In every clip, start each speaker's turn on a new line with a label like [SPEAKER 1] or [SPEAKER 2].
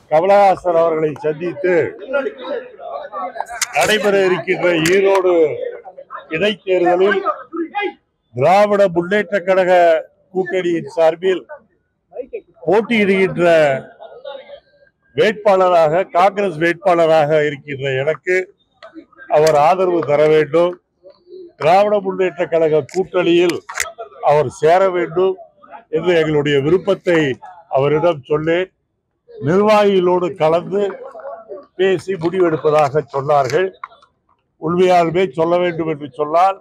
[SPEAKER 1] கமலஹாசன் அவர்களை சந்தித்து நடைபெற இருக்கின்ற ஈரோடு இடைத்தேர்தலில் திராவிட முன்னேற்ற கழக கூட்டணியின் சார்பில் போட்டியிடுகின்ற வேட்பாளராக காங்கிரஸ் வேட்பாளராக இருக்கின்ற எனக்கு அவர் ஆதரவு தர வேண்டும் திராவிட முன்னேற்ற கழக கூட்டணியில் அவர் சேர வேண்டும் என்று எங்களுடைய விருப்பத்தை அவரிடம் சொன்னேன் நிர்வாகிகளோடு கலந்து பேசி முடிவெடுப்பதாக சொன்னார்கள் உண்மையாலுமே சொல்ல வேண்டும் என்று சொன்னால்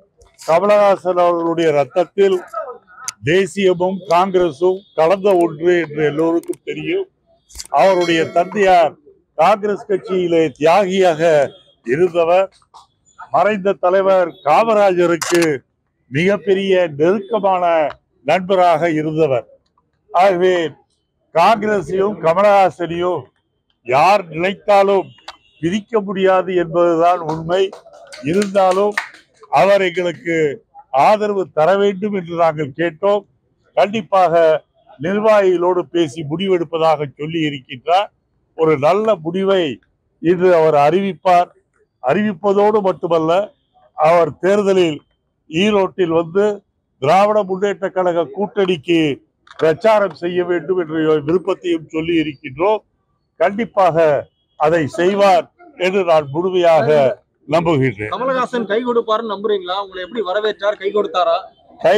[SPEAKER 1] கமலஹாசன் அவர்களுடைய ரத்தத்தில் தேசியமும் காங்கிரசும் கலந்த ஒன்று என்று எல்லோருக்கும் தெரியும் அவருடைய தந்தையார் காங்கிரஸ் கட்சியிலே தியாகியாக இருந்தவர் மறைந்த தலைவர் காமராஜருக்கு மிகப்பெரிய நெருக்கமான நண்பராக இருந்தவர் ஆகவே காங்கிரஸையும் கமலஹாசனையும் யார் நினைத்தாலும் பிரிக்க முடியாது என்பதுதான் உண்மை இருந்தாலும் அவர் எங்களுக்கு ஆதரவு தர வேண்டும் என்று நாங்கள் கேட்டோம் கண்டிப்பாக நிர்வாகிகளோடு பேசி முடிவெடுப்பதாக சொல்லி இருக்கின்றார் ஒரு நல்ல முடிவை இன்று அவர் அறிவிப்பார் அறிவிப்பதோடு மட்டுமல்ல அவர் தேர்தலில் ஈரோட்டில் வந்து திராவிட முன்னேற்ற கழக கூட்டணிக்கு பிரச்சாரம் செய்ய வேண்டும் என்ற விருப்பத்தையும் சொல்லி இருக்கின்றோம் கண்டிப்பாக அதை செய்வார் என்று நான் முழுமையாக நம்புகின்றேன்
[SPEAKER 2] கமலஹாசன் கை கொடுப்பாருன்னு நம்புறீங்களா உங்களை எப்படி வரவேற்றார் கை கொடுத்தாரா
[SPEAKER 1] கை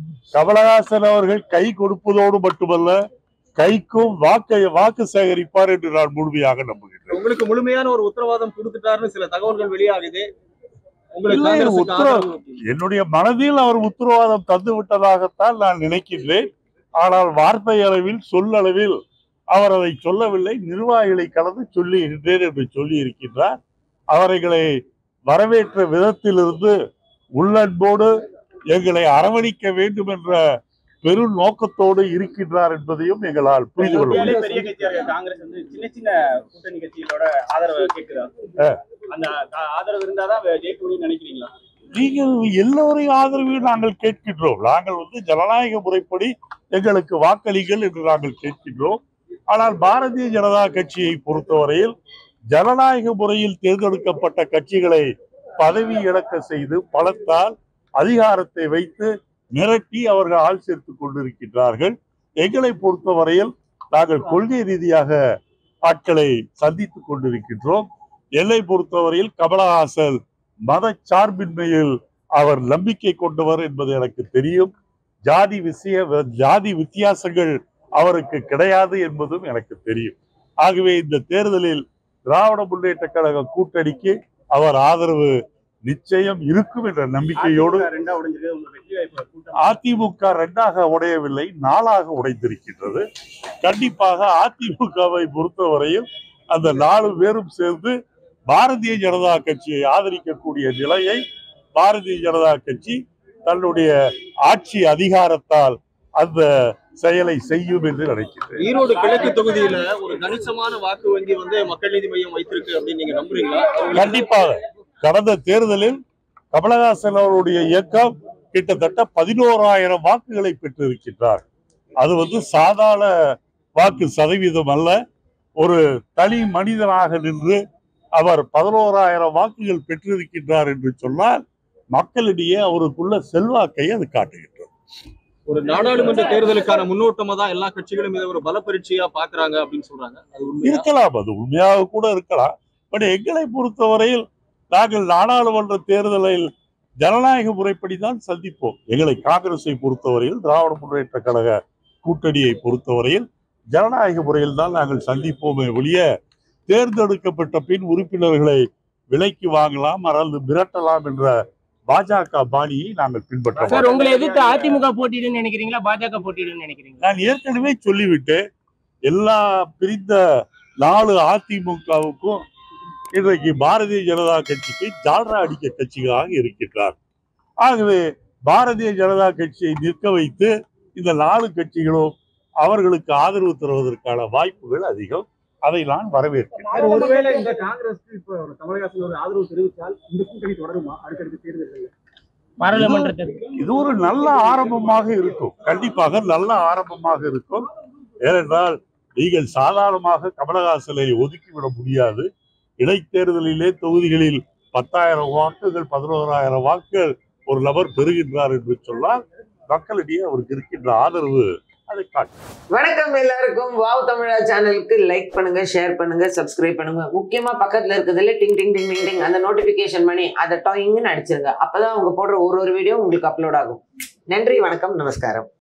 [SPEAKER 1] கமலஹாசன் அவர்கள் கை கொடுப்பதோடு மட்டுமல்ல கைக்கும் வாக்கை வாக்கு சேகரிப்பார் என்று நான் முழுமையாக நம்புகின்றேன்
[SPEAKER 2] உங்களுக்கு முழுமையான ஒரு உத்தரவாதம் கொடுத்துட்டாருன்னு சில தகவல்கள் வெளியாகுது உங்களுக்கு
[SPEAKER 1] இல்லை,
[SPEAKER 2] காங்கிரஸுக்கு
[SPEAKER 1] உத்தரவு-
[SPEAKER 2] ஆதரவு
[SPEAKER 1] என்னுடைய மனதில் அவர் உத்தரவாதம் தந்து விட்டதாகத்தான் நான் நினைக்கின்றேன் ஆனால் வார்த்தை அளவில் சொல்லளவில் அவர் அதை சொல்லவில்லை நிர்வாகிகளை கலந்து சொல்லுகின்றேன் என்று சொல்லி இருக்கின்றார் அவர்களை வரவேற்ற விதத்திலிருந்து உள்ளன்போடு எங்களை அரவணைக்க வேண்டும் என்ற பெரும் நோக்கத்தோடு இருக்கின்றார் என்பதையும் எங்களால் புரிந்து கொள்ள
[SPEAKER 3] இந்தியாவிலே
[SPEAKER 1] முடியும்
[SPEAKER 3] பெரிய கட்சியா இருக்க காங்கிரஸ் வந்து சின்ன சின்ன கூட்டணி கட்சிகளோட ஆதரவு கேட்குதா அந்த ஆ- ஆதரவு இருந்தாதான் வே- ஜெயிக்க முடியும்னு நினைக்கிறீங்களா
[SPEAKER 1] நீங்கள் எல்லோரையும் ஆதரவையும் நாங்கள் கேட்கின்றோம் நாங்கள் வந்து ஜனநாயக முறைப்படி எங்களுக்கு வாக்களிகள் என்று நாங்கள் கேட்கின்றோம் ஆனால் பாரதிய ஜனதா கட்சியை பொறுத்தவரையில் ஜனநாயக முறையில் தேர்ந்தெடுக்கப்பட்ட கட்சிகளை பதவி இழக்க செய்து பலத்தால் அதிகாரத்தை வைத்து மிரட்டி அவர்கள் ஆள் சேர்த்துக் கொண்டிருக்கின்றார்கள் எங்களை பொறுத்தவரையில் நாங்கள் கொள்கை ரீதியாக ஆட்களை சந்தித்துக் கொண்டிருக்கின்றோம் என்னை பொறுத்தவரையில் கமலஹாசன் மத சார்பின்மையில் அவர் நம்பிக்கை கொண்டவர் என்பது எனக்கு தெரியும் ஜாதி விஷய ஜாதி வித்தியாசங்கள் அவருக்கு கிடையாது என்பதும் எனக்கு தெரியும் ஆகவே இந்த தேர்தலில் திராவிட முன்னேற்ற கழக கூட்டணிக்கு அவர் ஆதரவு நிச்சயம் இருக்கும் என்ற நம்பிக்கையோடு
[SPEAKER 3] அதிமுக ரெண்டா உடைஞ்சிருக்கு உங்க வெற்றி வாய்ப்பு கூட்டம்
[SPEAKER 1] அதிமுக ரெண்டாக உடையவில்லை நாளாக உடைந்திருக்கின்றது கண்டிப்பாக அதிமுகவை பொறுத்தவரையில் அந்த நாலு பேரும் சேர்ந்து பாரதிய ஜனதா கட்சியை ஆதரிக்கக்கூடிய நிலையை பாரதிய ஜனதா கட்சி தன்னுடைய ஆட்சி அதிகாரத்தால் அந்த செயலை செய்யும் என்று நினைக்கிறேன்
[SPEAKER 2] ஈரோடு கிழக்கு தொகுதியில ஒரு கணிசமான வாக்கு வங்கி வந்து மக்கள் நீதி மையம் வைத்திருக்கு அப்படின்னு நீங்க நம்புறீங்களா
[SPEAKER 1] கண்டிப்பாக கடந்த தேர்தலில் கமலஹாசன் அவருடைய இயக்கம் கிட்டத்தட்ட பதினோராயிரம் வாக்குகளை பெற்றிருக்கின்றார் அது வந்து சாதாரண வாக்கு சதவீதம் அல்ல ஒரு தனி மனிதனாக நின்று அவர் பதினோராயிரம் வாக்குகள் பெற்றிருக்கின்றார் என்று சொன்னால் மக்களிடையே அவருக்குள்ள செல்வாக்கை அது காட்டுகின்றது
[SPEAKER 2] ஒரு நாடாளுமன்ற தேர்தலுக்கான முன்னோட்டமா தான் எல்லா கட்சிகளும் இதை ஒரு பல பரீட்சையா பாக்குறாங்க அப்படின்னு சொல்றாங்க அது உண்மையா
[SPEAKER 1] இருக்கலாம் அது உண்மையாக கூட இருக்கலாம் பட் எங்களை பொறுத்தவரையில் நாங்கள் நாடாளுமன்ற தேர்தலில் ஜனநாயக முறைப்படி தான் சந்திப்போம் எங்களை காங்கிரஸை பொறுத்தவரையில் திராவிட முன்னேற்ற கழக கூட்டணியை பொறுத்தவரையில் ஜனநாயக முறையில் தான் நாங்கள் சந்திப்போமே ஒழிய தேர்ந்தெடுக்கப்பட்ட பின் உறுப்பினர்களை விலைக்கு வாங்கலாம் அல்லது மிரட்டலாம் என்ற பாஜக பாணியை நாங்கள் பின்பற்ற
[SPEAKER 4] சார்
[SPEAKER 1] மாட்டோம்.
[SPEAKER 4] உங்களை எதிர்த்து அதிமுக போட்டியிடுன்னு நினைக்கிறீங்களா பாஜக போட்டியிடுன்னு நினைக்கிறீங்களா
[SPEAKER 1] நான் ஏற்கனவே சொல்லிவிட்டேன் எல்லா பிரிந்த நாலு அதிமுகவுக்கும் இன்றைக்கு பாரதிய ஜனதா கட்சிக்கு ஜால்ரா அடிக்க கட்சிகளாக இருக்கின்றார் ஆகவே பாரதிய ஜனதா கட்சியை நிற்க வைத்து இந்த நாலு கட்சிகளும் அவர்களுக்கு ஆதரவு தருவதற்கான வாய்ப்புகள் அதிகம் அதை நான் வரவேற்கிறேன்
[SPEAKER 3] சார், ஒருவேளை இந்த காங்கிரஸ் இப்ப கமலஹாசன் ஒரு ஆதரவு தெரிவித்தால் இந்த கூட்டணி தொடருமா அடுத்தடுத்த தேர்தல்கள்
[SPEAKER 4] பாராளுமன்றத்திற்கு
[SPEAKER 1] இது ஒரு நல்ல ஆரம்பமாக இருக்கும் கண்டிப்பாக நல்ல ஆரம்பமாக இருக்கும் ஏனென்றால் நீங்கள் சாதாரணமாக கமலஹாசனை ஒதுக்கிவிட முடியாது இடைத்தேர்தலிலே தொகுதிகளில் பத்தாயிரம் வாக்குகள் பதினோராயிரம் வாக்குகள் ஒரு நபர் பெறுகின்றார் என்று சொன்னால் மக்களிடையே அவருக்கு இருக்கின்ற ஆதரவு அதை காட்டும்
[SPEAKER 5] வணக்கம் எல்லாருக்கும் வாவ் தமிழா சேனலுக்கு லைக் பண்ணுங்க ஷேர் பண்ணுங்க சப்ஸ்கிரைப் பண்ணுங்க முக்கியமா பக்கத்துல இருக்கிறதுல டிங் டிங் டிங் டிங் டிங் அந்த நோட்டிபிகேஷன் பண்ணி அதை டாயிங்னு அடிச்சிருங்க அப்பதான் அவங்க போடுற ஒரு ஒரு வீடியோ உங்களுக்கு அப்லோட் ஆகும் நன்றி வணக்கம் நமஸ்காரம்